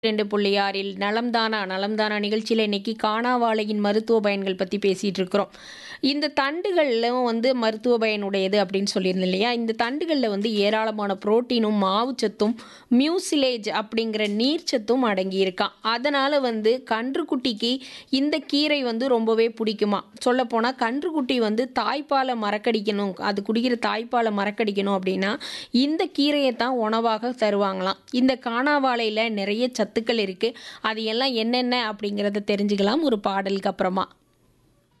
ரெண்டு புள்ளி ஆறில் நலம்தானா நலம்தானா நிகழ்ச்சியில் இன்னைக்கு காணாவாழையின் மருத்துவ பயன்கள் பற்றி பேசிகிட்டு இருக்கிறோம் இந்த தண்டுகளில் வந்து மருத்துவ பயனுடையது அப்படின்னு சொல்லியிருந்தேன் இல்லையா இந்த தண்டுகளில் வந்து ஏராளமான புரோட்டீனும் மாவுச்சத்தும் மியூசிலேஜ் அப்படிங்கிற நீர்ச்சத்தும் அடங்கியிருக்கான் அதனால் வந்து கன்றுக்குட்டிக்கு இந்த கீரை வந்து ரொம்பவே பிடிக்குமா சொல்லப்போனால் கன்றுக்குட்டி வந்து தாய்ப்பாலை மறக்கடிக்கணும் அது குடிக்கிற தாய்ப்பாலை மறக்கடிக்கணும் அப்படின்னா இந்த கீரையை தான் உணவாக தருவாங்களாம் இந்த காணாவாழையில் நிறைய சத்துக்கள் இருக்குது அது எல்லாம் என்னென்ன அப்படிங்கிறத தெரிஞ்சுக்கலாம் ஒரு பாடலுக்கு அப்புறமா